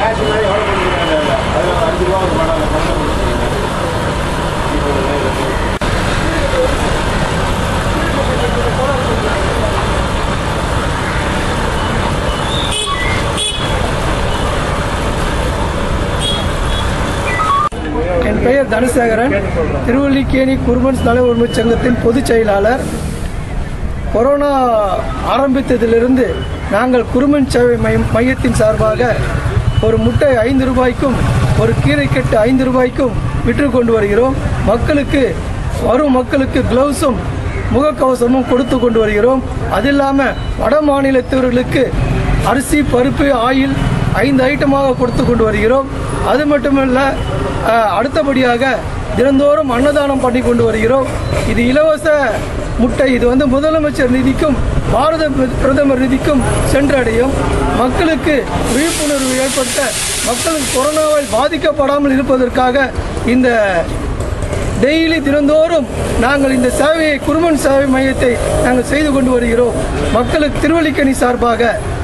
cash மாதிரி எவ்வளோ பண்ணிருக்காங்க அதில் அஞ்சு ரூபா ஒரு பணம் அந்த பணம் கொடுத்துருக்கீங்க என் பெயர் தனசேகரன் திருவல்லிக்கேணி குருமன்ஸ் நல உரிமை சங்கத்தின் பொதுச் செயலாளர் கொரோனா ஆரம்பித்ததிலிருந்து நாங்கள் குருமன் சேவை மையம் மையத்தின் சார்பாக ஒரு முட்டை ஐந்து ரூபாய்க்கும் ஒரு கீரைக்கட்டு ஐந்து ரூபாய்க்கும் விற்று கொண்டு வருகிறோம் மக்களுக்கு வரும் மக்களுக்கு கிளவுஸும் முகக்கவசமும் கொடுத்து கொண்டு வருகிறோம் அது இல்லாமல் வட மாநிலத்தவர்களுக்கு அரிசி பருப்பு ஆயில் ஐந்து ஐட்டமாக கொடுத்து கொண்டு வருகிறோம் அது மட்டுமல்ல அஹ், அடுத்தபடியாக தினந்தோறும் அன்னதானம் பண்ணி கொண்டு வருகிறோம் இது இலவச முட்டை இது வந்து முதலமைச்சர் நிதிக்கும் பாரத பிர- பிரதமர் நிதிக்கும் சென்றடையும் மக்களுக்கு விழிப்புணர்வு ஏற்படுத்த மக்களுக்கு கொரோனாவால் பாதிக்கப்படாமல் இருப்பதற்காக இந்த டெய்லி தினந்தோறும் நாங்கள் இந்த சேவையை குருமன் சேவை மையத்தை நாங்கள் செய்து கொண்டு வருகிறோம் மக்களுக்கு திருவல்லிக்கணி சார்பாக